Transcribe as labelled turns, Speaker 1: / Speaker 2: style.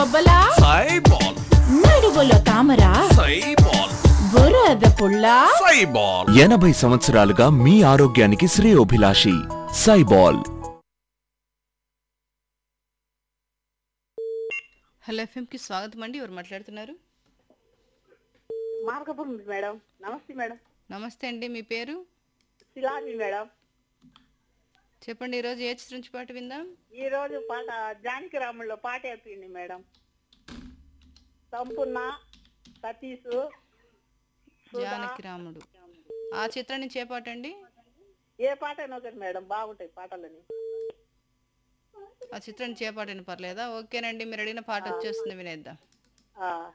Speaker 1: బొబ్బలా
Speaker 2: సైబాల్
Speaker 1: నడువులో తామర
Speaker 2: సైబాల్
Speaker 1: బురద పుల్ల
Speaker 2: సైబాల్
Speaker 3: ఎనభై సంవత్సరాలుగా మీ ఆరోగ్యానికి శ్రేయోభిలాషి సైబాల్
Speaker 4: హలో ఎఫ్ఎంకి స్వాగతం అండి ఎవరు మాట్లాడుతున్నారు
Speaker 5: మార్గపురం మేడం నమస్తే మేడం
Speaker 4: నమస్తే అండి మీ పేరు
Speaker 5: శిలాజీ మేడం
Speaker 4: చెప్పండి ఈరోజు ఏ చిత్రం నుంచి పాట విందాం
Speaker 5: ఈ రోజు పాట జానకి రాముల్లో పాట అయిపోయింది మేడం సంపూర్ణ సతీష్ సుధా.
Speaker 4: జానకి రాముడు ఆ చిత్రం నుంచి ఏ పాట అండి
Speaker 5: ఏ పాట అయినా ఒకటి మేడం బాగుంటాయి పాటలని
Speaker 4: ఆ చిత్రం నుంచి ఏ పాట అయినా పర్లేదా ఓకేనండి మీరు అడిగిన పాట వచ్చేస్తుంది వినేద్దాం
Speaker 5: ఆ.